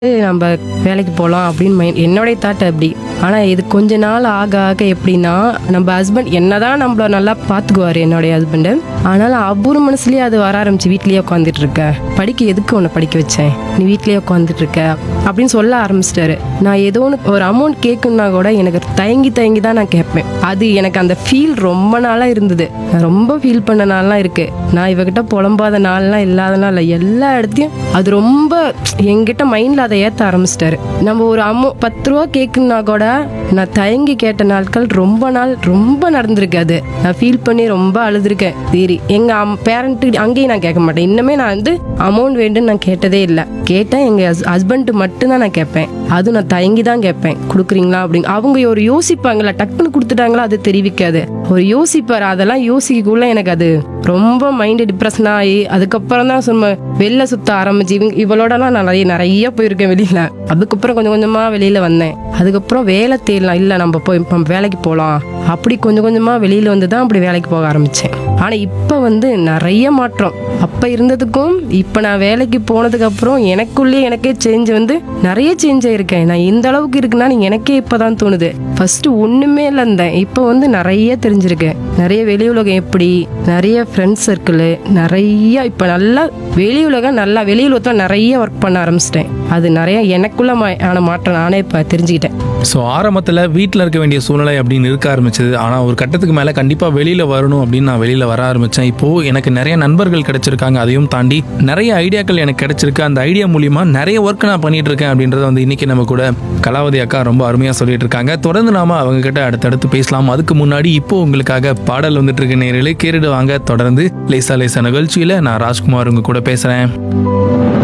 நம்ம வேலைக்கு போகலாம் அப்படின்னு மைண்ட் என்னுடைய தாட் அப்படி ஆனால் இது கொஞ்ச நாள் ஆக ஆக எப்படின்னா நம்ம ஹஸ்பண்ட் என்னதான் நம்மள நல்லா பார்த்துக்குவார் என்னுடைய ஹஸ்பண்டு ஆனாலும் அவர் மனசுலயே அது வர ஆரம்பிச்சு வீட்லயே உட்காந்துட்டு இருக்க படிக்க எதுக்கு உன்னை படிக்க வச்சேன் நீ வீட்லயே உட்காந்துட்டு இருக்க அப்படின்னு சொல்ல ஆரம்பிச்சிட்டாரு நான் ஏதோ ஒன்று ஒரு அமௌண்ட் கேட்கணும்னா கூட எனக்கு தயங்கி தயங்கி தான் நான் கேட்பேன் அது எனக்கு அந்த ஃபீல் ரொம்ப நாளாக இருந்தது நான் ரொம்ப ஃபீல் பண்ண நாள்லாம் இருக்கு நான் இவகிட்ட புலம்பாத நாள்லாம் இல்லாத நாள் இல்லை. எல்லா இடத்தையும் அது ரொம்ப என்கிட்ட மைண்டில் அதை ஏற்ற ஆரம்பிச்சிட்டாரு நம்ம ஒரு அமௌ பத்து ரூபா கேட்கணும்னா கூட நான் தயங்கி கேட்ட நாட்கள் ரொம்ப நாள் ரொம்ப நடந்திருக்கு அது நான் ஃபீல் பண்ணி ரொம்ப அழுதுருக்கேன் சரி எங்க பேரண்ட்டு அங்கேயும் நான் கேட்க மாட்டேன் இன்னுமே நான் வந்து அமௌண்ட் வேண்டுன்னு நான் கேட்டதே இல்லை கேட்டேன் எங்க ஹஸ்பண்ட் மட்டும்தான் நான் கேட்பேன் அதுவும் நான் தயங்கி தான் கேட்பேன் கொடுக்குறீங்களா அப்படின்னு அவங்க ஒரு யோசிப்பாங்களா டக்குன்னு கொடுத்துட்டாங்களா அது தெரிவிக்காது ஒரு யோசிப்பார் அதெல்லாம் யோசிக்கக்குள்ள எனக்கு அது ரொம்ப மைண்டு டிப்ரெஷன் ஆகி அதுக்கப்புறம் தான் சும்மா வெளில சுத்த ஆரம்பிச்சு இவங்க இவளோடலாம் நான் நிறைய நிறைய போயிருக்கேன் வெளியில அதுக்கப்புறம் கொஞ்சம் கொஞ்சமா வெளியில வந்தேன் அதுக்கப்புறம் வேலை தேடலாம் இல்லை நம்ம போய் நம்ம வேலைக்கு போகலாம் அப்படி கொஞ்சம் கொஞ்சமா வெளியில வந்து தான் அப்படி வேலைக்கு போக ஆரம்பிச்சேன் ஆனா இப்போ வந்து நிறைய மாற்றம் அப்ப இருந்ததுக்கும் இப்போ நான் வேலைக்கு போனதுக்கு அப்புறம் எனக்குள்ளே எனக்கே சேஞ்ச் வந்து நிறைய சேஞ்ச் ஆயிருக்கேன் நான் இந்த அளவுக்கு இருக்குன்னா எனக்கே இப்பதான் தோணுது ஃபர்ஸ்ட் ஒண்ணுமே இல்லை இருந்தேன் இப்போ வந்து நிறைய தெரிஞ்சிருக்கேன் நிறைய வெளி உலகம் எப்படி நிறைய ஃப்ரெண்ட்ஸ் சர்க்கிள் நிறைய இப்போ நல்லா வெளி உலகம் நல்லா வெளி உலகத்தில் நிறைய ஒர்க் பண்ண ஆரம்பிச்சிட்டேன் அது நிறைய எனக்குள்ள மா- ஆன மாற்றம் நானே இப்போ தெரிஞ்சுக்கிட்டேன் ஸோ ஆரம்பத்தில் வீட்டில் இருக்க வேண்டிய சூழ்நிலை அப்படின்னு இருக்க ஆரம்பிச்சது ஆனால் ஒரு கட்டத்துக்கு மேலே கண்டிப்பாக வெளியில் வரணும் அப்படின்னு நான் வெளியில் வர ஆரம்பித்தேன் இப்போது எனக்கு நிறைய நண்பர்கள் கிடைச்சிருக்காங்க அதையும் தாண்டி நிறைய ஐடியாக்கள் எனக்கு கிடைச்சிருக்கு அந்த ஐடியா மூலிமா நிறைய ஒர்க் நான் பண்ணிட்டு இருக்கேன் அப்படின்றத வந்து இன்னைக்கு நம்ம கூட கலாவதி அக்கா ரொம்ப அருமையாக சொல்லிட்டு இருக்காங்க தொடர்ந்து நாம அவங்க கிட்ட அடுத்தடுத்து பேசலாம் அதுக்கு முன்னாடி இப்போ உங்களுக்காக பாடல் வந்துட்டு இருக்க நேரில் கேட்டுட்டு வாங்க தொடர்ந்து லேசா லேசா நிகழ்ச்சியில் நான் ராஜ்குமார் உங்க கூட பேசுகிறேன்